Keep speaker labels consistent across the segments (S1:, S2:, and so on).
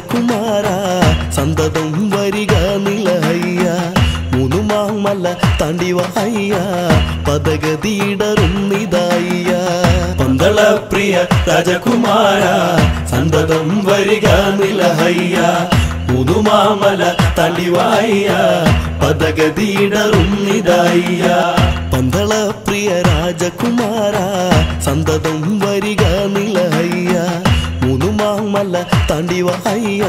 S1: രാജകുമാര സന്തതം വരിക നിലഹയ്യ മൂന്നു മാമല താണ്ടി വായ്യ പദഗതിയിടറുന്നിതായ്യ പന്തള പ്രിയ രാജകുമാര സന്തതം വരിക നിലഹയ്യ മൂന്നു മാമല താണ്ടി വായ്യ പദഗതിയിടറുന്നിതായ്യ പന്തള പ്രിയ രാജകുമാര സന്തതം വരിക നിലഹയ്യ മൂന്നു മാമല താണ്ടി വായ്യ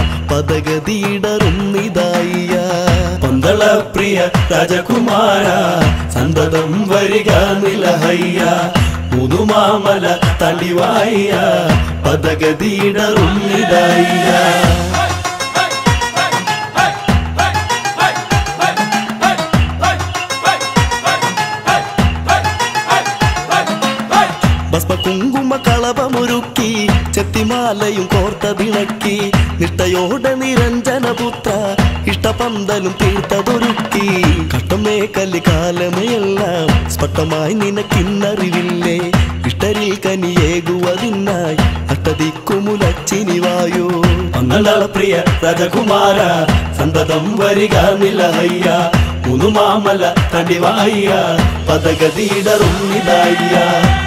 S1: പദഗതിയിടറുന്നിതായ്യ പന്തള പ്രിയ രാജകുമാര സന്തതം വരിക നിലഹയ്യ മൂന്നു മാമല താണ്ടി വായ്യ പദഗതിയിടറുന്നിതായ്യ ഭസ്മ കുങ്കുമ കളപമൊരുക്കി ചെത്തിമാലയും കോർത്തതിണക്കി നിഷ്ഠയോടെ നിരഞ്ജന പുത്ര ഇഷ്ടപന്തലും തീർത്തതൊരുക്കി കട്ടമേ കലികാലമയെല്ലാം സ്പഷ്ടമായി നിനക്കിന്നറിവില്ലേ ഇഷ്ടരിൽ കനിയേകുവതിനായി അഷ്ടദിക്കുമുലച്ചിനി വായു പന്തള പ്രിയ രാജകുമാര സന്തതം വരിക നിലഹയ്യ മൂന്നു മാമല തടിവായ്യ പദഗതിയിടറുന്നിതായ്യ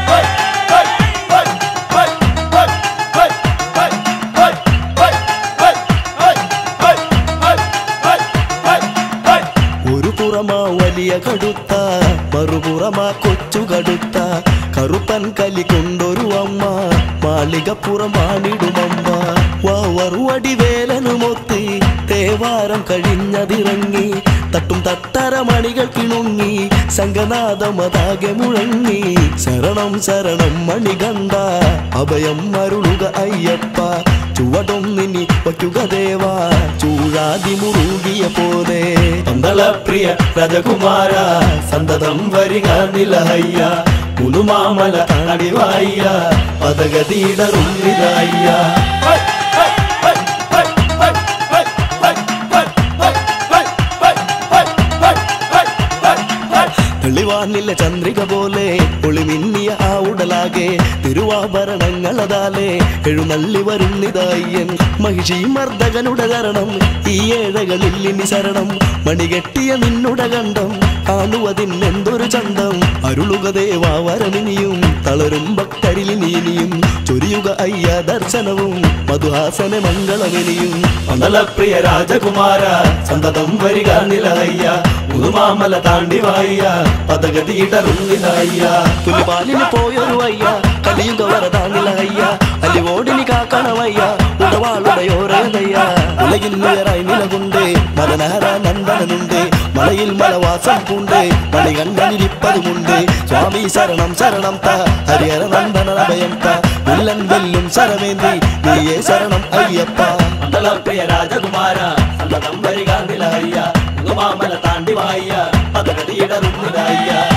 S1: ഒരു പുറമാ വലിയ കടുത്ത മറുപുറമാ കൊച്ചു കടുത്ത കറുപ്പൻ കലി കൊണ്ടൊരു അമ്മ മാളികപ്പുറമാണിടുമമ്മ വറുവടി വേലനുമൊത്ത് തേവാരം കഴിഞ്ഞതിറങ്ങി തട്ടും തട്ടര മണികൾ കിണുങ്ങി സംഘനാദമതാകെ മുഴങ്ങി ശരണം ശരണം മണികണ്ട അഭയം മരുളുക അയ്യപ്പ ചുവടൊന്നിനി വയ്ക്കുക ദേവാ ചൂഴാതി മുറുകിയ പോലെ പന്തള പ്രിയ രാജകുമാര സന്തതം വരിക നിലഹയ്യ മുനുമാമല അടിവായ്യ പദഗതിയിടറുന്നിലായ്യ തെളിവാനില്ല ചന്ദ്രിക പോലെ ഒളിമിന്നിയ ആ ഉടലാകെ തിരുവാഭരണങ്ങളതാലെ എഴുന്നള്ളി വരുന്നിതായ്യൻ മഹിഷി മർദ്ദകനുടെ കരണം ഈ ഏഴകളിൽ ഇനി ശരണം മണികെട്ടിയ നിന്നുടെ കണ്ടം കാണുവതിനെന്തൊരു ചന്തം അരുളുക ദേവാ വരമിനിയും തളരും ഭക്തരിലിനിയും ചൊരിയുക അയ്യ ദർശനവും മധുഹാസന മംഗളമിനിയും മണ്ഡലപ്രിയ രാജകുമാര സന്തതം വരിക നിലഹയ്യ ഉതുമാമല താണ്ടി വായ്യ പദഗതിയിടറുന്നിതായ്യ പുലിപാലിന് പോയൊരു അയ്യ കലിയുക വരതാണിലഹയ്യ അലിവോടിനി കാക്കണമയ്യ ഉടവാളുടയോരേതയ്യ ഉലകിൽ നിയറായി നിലകൊണ്ട് മലനഹര നന്ദനുണ്ട് മലയിൽ മലവാസം പൂണ്ട് മണികണ്ഠനിരിപ്പതുമുണ്ട് സ്വാമി ശരണം ശരണം ത ഹരിഹര നന്ദന അഭയം ത ഉല്ലൻ വെല്ലും ശരമേന്തി നീയേ ശരണം അയ്യപ്പ മണ്ഡലപ്രിയ രാജകുമാര സന്തതം വരിക നിലഹയ്യ മാമല താണ്ടി വായ്യ പദഗതിയിടറുന്നിതായ്യ